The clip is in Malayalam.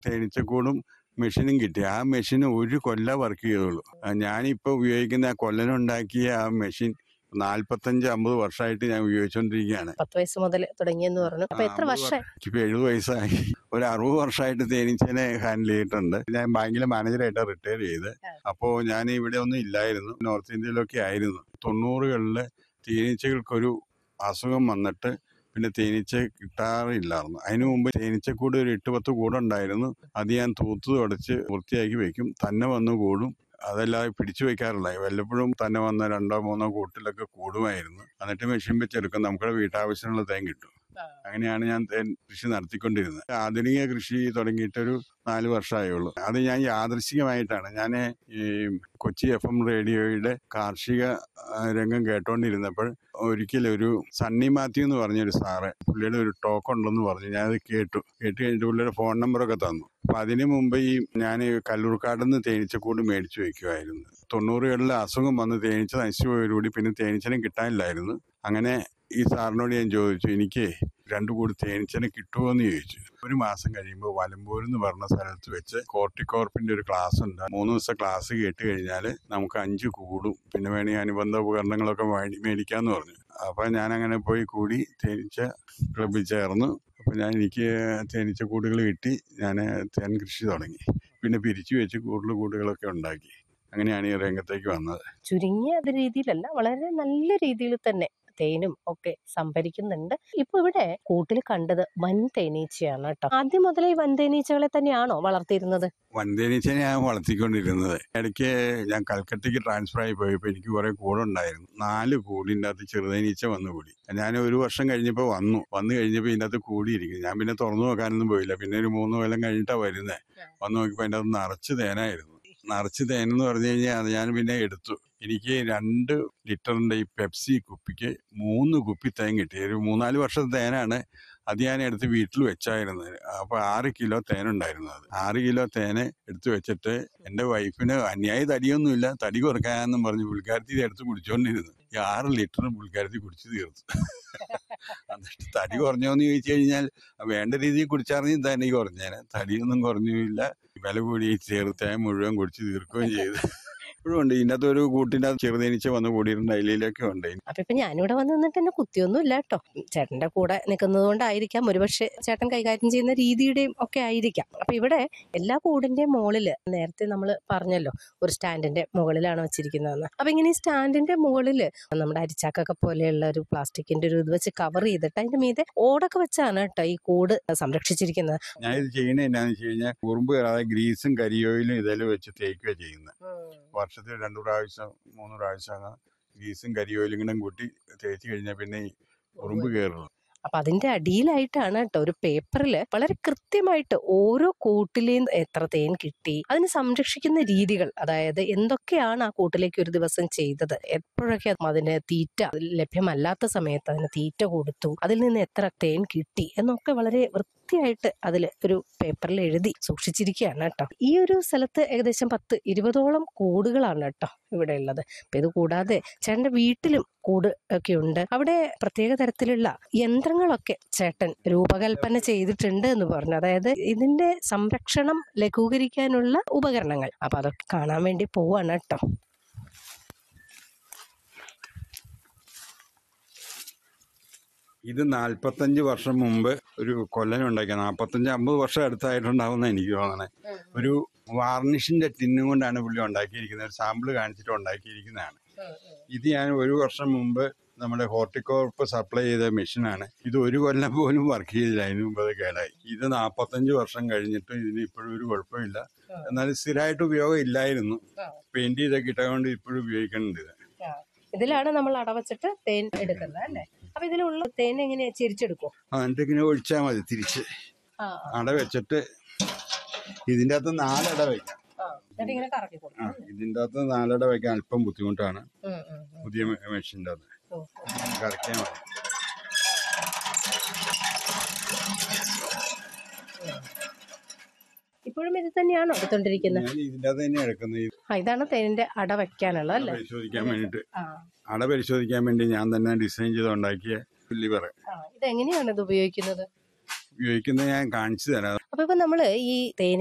തേനീച്ചക്കൂടും മെഷീനും കിട്ടി ആ മെഷീൻ ഒരു കൊല്ല വർക്ക് ചെയ്തോളൂ ആ ഞാനിപ്പോൾ ഉപയോഗിക്കുന്ന ആ കൊല്ലനുണ്ടാക്കിയ ആ മെഷീൻ നാല്പത്തഞ്ച് അമ്പത് വർഷമായിട്ട് ഞാൻ ഉപയോഗിച്ചുകൊണ്ടിരിക്കുകയാണ് പത്ത് വയസ്സ് മുതൽ തുടങ്ങിയെന്ന് പറഞ്ഞു അപ്പൊ എത്ര ആ, വർഷം ഇപ്പൊ എഴുപത് വയസ്സായി ഒരു അറുപത് വർഷമായിട്ട് തേനീച്ചനെ ഹാൻഡിൽ ചെയ്തിട്ടുണ്ട് ഞാൻ ബാങ്കിലെ മാനേജറായിട്ട് റിട്ടയർ ചെയ്ത് അപ്പോൾ ഞാൻ ഇവിടെ ഒന്നും ഇല്ലായിരുന്നു നോർത്ത് ഇന്ത്യയിലൊക്കെ ആയിരുന്നു തൊണ്ണൂറുകളിൽ തേനീച്ചകൾക്കൊരു അസുഖം വന്നിട്ട് പിന്നെ തേനീച്ച കിട്ടാറില്ലായിരുന്നു അതിനു മുമ്പ് തേനീച്ചക്കൂട് ഒരു എട്ട് പത്ത് കൂടുണ്ടായിരുന്നു അത് ഞാൻ തൂത്ത് തുടച്ച് വൃത്തിയാക്കി വെക്കും തന്നെ വന്ന് കൂടും അതല്ലാതെ പിടിച്ചു വെക്കാറില്ല വല്ലപ്പോഴും തന്നെ വന്ന രണ്ടോ മൂന്നോ കൂട്ടിലൊക്കെ കൂടുമായിരുന്നു എന്നിട്ട് മെഷീൻ വെച്ചെടുക്കും നമ്മുടെ വീട്ടാവശ്യമുള്ള തേൻ കിട്ടും അങ്ങനെയാണ് ഞാൻ തേൻ കൃഷി നടത്തിക്കൊണ്ടിരുന്നത് ആധുനിക കൃഷി തുടങ്ങിയിട്ടൊരു നാല് വർഷമായുള്ളൂ അത് ഞാൻ യാദൃശികമായിട്ടാണ് ഞാൻ ഈ കൊച്ചി എഫ് എം റേഡിയോയുടെ കാർഷിക ആ, രംഗം കേട്ടോണ്ടിരുന്നപ്പോൾ ഒരിക്കലൊരു സണ്ണി മാത്യു എന്ന് പറഞ്ഞൊരു സാറ് പുള്ളിയുടെ ഒരു ടോക്ക് ഉണ്ടെന്ന് പറഞ്ഞു ഞാനത് കേട്ടു കേട്ട് കഴിഞ്ഞിട്ട് പുള്ളിയുടെ ഫോൺ നമ്പറൊക്കെ തന്നു അപ്പൊ അതിനു മുമ്പ് ഈ ഞാൻ കല്ലൂർക്കാട് നിന്ന് തേനീച്ചക്കൂട് മേടിച്ചു വെക്കുമായിരുന്നു തൊണ്ണൂറുകളിൽ അസുഖം വന്ന് തേനീച്ച നശിച്ചു പോയതോടുകൂടി പിന്നെ തേനീച്ചനെ കിട്ടാനില്ലായിരുന്നു അങ്ങനെ ഈ സാറിനോട് ഞാൻ ചോദിച്ചു എനിക്ക് രണ്ടു കൂടി തേനീച്ചനെ കിട്ടുമോ എന്ന് ചോദിച്ചു ഒരു മാസം കഴിയുമ്പോൾ വലമ്പൂർ എന്ന് പറഞ്ഞ സ്ഥലത്ത് വെച്ച് കോർട്ടിക്കോർപ്പിന്റെ ഒരു ക്ലാസ് ഉണ്ട് മൂന്ന് ദിവസം ക്ലാസ് കേട്ട് കഴിഞ്ഞാൽ നമുക്ക് അഞ്ച് കൂടും പിന്നെ വേണമെങ്കിൽ അനുബന്ധ ഉപകരണങ്ങളൊക്കെ മേടി മേടിക്കാന്ന് പറഞ്ഞു അപ്പൊ ഞാൻ അങ്ങനെ പോയി കൂടി തേനീച്ച ക്ലബിൽ ചേർന്നു അപ്പൊ ഞാൻ എനിക്ക് തേനീച്ച കൂടുകൾ കിട്ടി ഞാൻ തേൻ കൃഷി തുടങ്ങി പിന്നെ പിരിച്ചു വെച്ച് കൂടുതൽ കൂടുകളൊക്കെ ഉണ്ടാക്കി അങ്ങനെയാണ് ഈ രംഗത്തേക്ക് വന്നത് ചുരുങ്ങിയ ഒരു രീതിയിലല്ല വളരെ നല്ല രീതിയിൽ തന്നെ തേനും ഒക്കെ സംഭരിക്കുന്നുണ്ട് ഇപ്പൊ ഇവിടെ കൂട്ടിൽ കണ്ടത് വൻ തേനീച്ചയാണ് കേട്ടോ ആദ്യം മുതലേ ഈ വൻ തേനീച്ചകളെ തന്നെയാണോ വളർത്തിയിരുന്നത് വൻതേനീച്ചനെ ഞാൻ വളർത്തിക്കൊണ്ടിരുന്നത് ഇടയ്ക്ക് ഞാൻ കൽക്കട്ടയ്ക്ക് ട്രാൻസ്ഫർ ആയി പോയപ്പോൾ എനിക്ക് കുറെ കൂടുണ്ടായിരുന്നു നാല് കൂടിൻ്റെ അകത്ത് ചെറുതേനീച്ച വന്നു കൂടി ഞാൻ ഒരു വർഷം കഴിഞ്ഞപ്പോൾ വന്നു വന്നു കഴിഞ്ഞപ്പോൾ ഇതിൻ്റെ അകത്ത് കൂടിയിരിക്കും ഞാൻ പിന്നെ തുറന്നു നോക്കാനൊന്നും പോയില്ല പിന്നെ ഒരു മൂന്ന് കൊല്ലം കഴിഞ്ഞിട്ടാണ് വരുന്നത് വന്ന് നോക്കിയപ്പോൾ അതിൻ്റെ അകത്ത് നിറച്ച് തേനായിരുന്നു നിറച്ച് തേനെന്ന് പറഞ്ഞു കഴിഞ്ഞാൽ അത് ഞാൻ പിന്നെ എടുത്തു എനിക്ക് രണ്ട് ലിറ്ററിന്റെ ഈ പെപ്സി കുപ്പിക്ക് മൂന്ന് കുപ്പി തേൻ കിട്ടി ഒരു മൂന്നാല് വർഷത്തെ തേനാണ് അത് ഞാൻ എടുത്ത് വീട്ടിൽ വെച്ചായിരുന്നു അപ്പൊ ആറ് കിലോ തേനുണ്ടായിരുന്നു അത് ആറ് കിലോ തേന് എടുത്ത് വെച്ചിട്ട് എന്റെ വൈഫിന് അന്യായ തടിയൊന്നുമില്ല തടി കുറക്കാനെന്നും പറഞ്ഞ് പുള്ളിക്കാരത്തി ഇത് എടുത്ത് കുടിച്ചോണ്ടിരുന്നു ഈ ആറ് ലിറ്ററും പുള്ളിക്കാരത്തി കുടിച്ചു തീർത്തു എന്നിട്ട് തടി കുറഞ്ഞോന്ന് ചോദിച്ചു കഴിഞ്ഞാൽ വേണ്ട രീതിയിൽ കുടിച്ചാർന്നെങ്കിൽ തടി കുറഞ്ഞേനെ തടിയൊന്നും കുറഞ്ഞുമില്ല വില കൂടി ചേർത്തേൻ മുഴുവൻ കുടിച്ച് തീർക്കുകയും ചെയ്തു ഇപ്പോഴും ഉണ്ട് ഇതിനകത്ത് ഒരു കൂട്ടിൻ്റെ ചെറുതേനീച്ച വന്ന് കൂടിയിട്ടുണ്ട് അതിലൊക്കെ ഉണ്ട് അപ്പൊ ഇപ്പൊ ഞാനിവിടെ വന്ന് നിന്നിട്ട് എന്നെ കുത്തിയൊന്നും ഇല്ല കേട്ടോ ചേട്ടന്റെ കൂടെ നിൽക്കുന്നത് കൊണ്ടായിരിക്കാം ഒരുപക്ഷെ ചേട്ടൻ കൈകാര്യം ചെയ്യുന്ന രീതിയുടെയും ഒക്കെ ആയിരിക്കാം അപ്പൊ ഇവിടെ എല്ലാ കൂടിന്റെയും മുകളില് നേരത്തെ നമ്മൾ പറഞ്ഞല്ലോ ഒരു സ്റ്റാൻഡിന്റെ മുകളിലാണ് വെച്ചിരിക്കുന്നതെന്ന് അപ്പൊ ഇങ്ങനെ ഈ സ്റ്റാൻഡിന്റെ മുകളില് നമ്മുടെ അരിച്ചാക്കൊക്കെ പോലെയുള്ള ഒരു പ്ലാസ്റ്റിക്കിന്റെ ഒരു ഇത് വെച്ച് കവർ ചെയ്തിട്ട് അതിന്റെ മീതെ ഓടൊക്കെ വെച്ചാണ് കേട്ടോ ഈ കൂട് സംരക്ഷിച്ചിരിക്കുന്നത് ഞാൻ ഇത് ചെയ്യണത് എന്നാന്ന് വെച്ച് കഴിഞ്ഞാൽ ഉറുമ്പ് കയറാതെ ഗ്രീസും കരിയോയിലും ഇതിൽ വെച്ച് തേക്കുക ചെയ്യുന്നത് വർഷത്തിൽ രണ്ടു പ്രാവശ്യം മൂന്ന് പ്രാവശ്യം ഗ്രീസും കരിയോയിലും കൂടെ കൂട്ടി തേച്ച് കഴിഞ്ഞാൽ പിന്നെ ഈ ഉറുമ്പ് കയറുള്ളൂ അപ്പൊ അതിന്റെ അടിയിലായിട്ടാണ് കേട്ടോ ഒരു പേപ്പറിൽ വളരെ കൃത്യമായിട്ട് ഓരോ കൂട്ടിലെയും എത്ര തേൻ കിട്ടി അതിനെ സംരക്ഷിക്കുന്ന രീതികൾ അതായത് എന്തൊക്കെയാണ് ആ കൂട്ടിലേക്ക് ഒരു ദിവസം ചെയ്തത് എപ്പോഴൊക്കെ അതിന് തീറ്റ ലഭ്യമല്ലാത്ത സമയത്ത് അതിന് തീറ്റ കൊടുത്തു അതിൽ നിന്ന് എത്ര തേൻ കിട്ടി എന്നൊക്കെ വളരെ വൃത്തിയായിട്ട് അതിൽ ഒരു പേപ്പറിൽ എഴുതി സൂക്ഷിച്ചിരിക്കുകയാണ് കേട്ടോ ഈ ഒരു സ്ഥലത്ത് ഏകദേശം പത്ത് ഇരുപതോളം കൂടുകളാണ് കേട്ടോ ഇവിടെ ഉള്ളത് അപ്പൊ ഇത് കൂടാതെ ചേട്ടന്റെ വീട്ടിലും കൂട് ഒക്കെ ഉണ്ട് അവിടെ പ്രത്യേക തരത്തിലുള്ള യന്ത്രങ്ങളൊക്കെ ചേട്ടൻ രൂപകൽപ്പന ചെയ്തിട്ടുണ്ട് എന്ന് പറഞ്ഞു അതായത് ഇതിന്റെ സംരക്ഷണം ലഘൂകരിക്കാനുള്ള ഉപകരണങ്ങൾ അപ്പൊ അതൊക്കെ കാണാൻ വേണ്ടി പോവാണ് കേട്ടോ ഇത് നാൽപ്പത്തഞ്ച് വർഷം മുമ്പ് ഒരു കൊല്ലം ഉണ്ടാക്കിയ നാൽപ്പത്തഞ്ച് അമ്പത് വർഷം അടുത്തായിട്ടുണ്ടാവുന്ന എനിക്ക് തോന്നണേ ഒരു വാർണിഷിന്റെ ടിന്നും കൊണ്ടാണ് പുള്ളി ഉണ്ടാക്കിയിരിക്കുന്നത് ഒരു സാമ്പിൾ കാണിച്ചിട്ട് ഉണ്ടാക്കിയിരിക്കുന്നതാണ് ഇത് ഞാൻ ഒരു വർഷം മുമ്പ് നമ്മുടെ ഹോർട്ടിക്കോർപ്പ് സപ്ലൈ ചെയ്ത മെഷീനാണ് ഇത് ഒരു കൊല്ലം പോലും വർക്ക് ചെയ്തില്ല അതിന് മുമ്പ് അത് കേടായി ഇത് നാൽപ്പത്തഞ്ച് വർഷം കഴിഞ്ഞിട്ട് ഇതിന് ഇപ്പോഴും ഒരു കുഴപ്പമില്ല എന്നാലും സ്ഥിരമായിട്ട് ഉപയോഗം ഇല്ലായിരുന്നു പെയിന്റ് ചെയ്തൊക്കെ ഇട്ടുകൊണ്ട് ഇപ്പോഴും ഉപയോഗിക്കുന്നുണ്ട് ഇത് ഇതിലാണ് നമ്മൾ അടവച്ചിട്ട് തേൻ എടുക്കുന്നത് അല്ലേ അപ്പൊ ഇതിലുള്ള തേൻ എങ്ങനെയാ ചിരിച്ചെടുക്കോ ആ, എന്നിട്ട് ഇങ്ങനെ ഒഴിച്ചാൽ മതി തിരിച്ച് അട വെച്ചിട്ട് ഇതിൻ്റെ അകത്ത് നാലട വയ്ക്കാം എന്നിട്ട് ഇങ്ങനെ കറക്കി ആ കൊടുക്കും ഇതിൻ്റെ അകത്ത് നാലട വയ്ക്കാൻ അല്പം ബുദ്ധിമുട്ടാണ് ഉം, ഉം, ഉം. പുതിയ മെഷീൻ്റെ അകത്ത് ഓ, കറക്കിയാൽ മതി ഇപ്പോഴും ഇത് തന്നെയാണോ എടുത്തോണ്ടിരിക്കുന്നത് ഞാൻ ഇതിൻ്റെ അകത്ത് തന്നെ എടുക്കുന്നത് ഈ ആ ഇതാണ് തേനിന്റെ അട വെക്കാനുള്ളത് അല്ലേ പരിശോധിക്കാൻ വേണ്ടിയിട്ട് ആ അട പരിശോധിക്കാൻ വേണ്ടി ഞാൻ തന്നെ ഡിസൈൻ ചെയ്ത് ഉണ്ടാക്കിയ ലിവർ ആ, ഇതെങ്ങനെയാണ് ഇത് ഉപയോഗിക്കുന്നത് ഉപയോഗിക്കുന്നത് ഞാൻ കാണിച്ചു തരാം അപ്പൊ ഇപ്പൊ നമ്മള് ഈ തേൻ